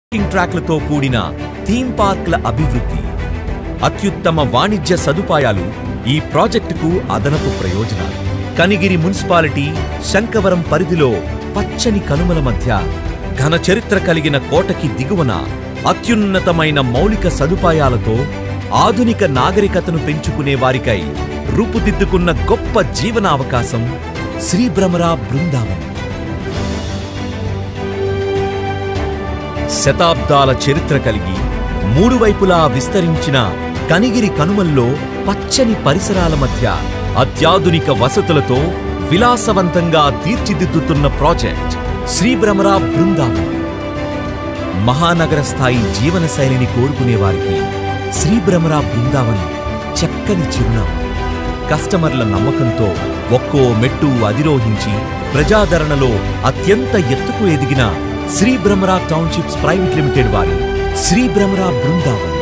walking ట్రాక్లతో కూడిన theme పార్క్ల అభివృద్ధి అత్యుత్తమ వాణిజ్య సదుపాయాలు ఈ ప్రాజెక్టుకు అదనపు ప్రయోజనాలు కనిగిరి మున్సిపాలిటీ శంకవరం పరిధిలో పచ్చని కనుమల మధ్య ఘన చరిత్ర కలిగిన కోటకి దిగువన అత్యున్నతమైన మౌలిక సదుపాయాలతో ఆధునిక నాగరికతను పెంచుకునే వారికై రూపుదిద్దుకున్న గొప్ప జీవనావకాశం శ్రీభ్రమరా బృందావనం శతాబ్దాల చరిత్ర కలిగి మూడు వైపులా విస్తరించిన కనిగిరి కనుమల్లో పచ్చని పరిసరాల మధ్య అత్యాధునిక వసతులతో విలాసవంతంగా తీర్చిదిద్దుతున్న ప్రాజెక్ట్ శ్రీభ్రమరా బృందావనం మహానగర స్థాయి జీవన శైలిని కోరుకునే వారికి శ్రీభ్రమరా బృందావనం చక్కని చిరునామా కస్టమర్ల నమ్మకంతో ఒక్కో మెట్టు అధిరోహించి ప్రజాదరణలో అత్యంత ఎత్తుకు ఎదిగిన Shri Bhramara townships private limited వారి శ్రీ భ్రమరా బృందావనం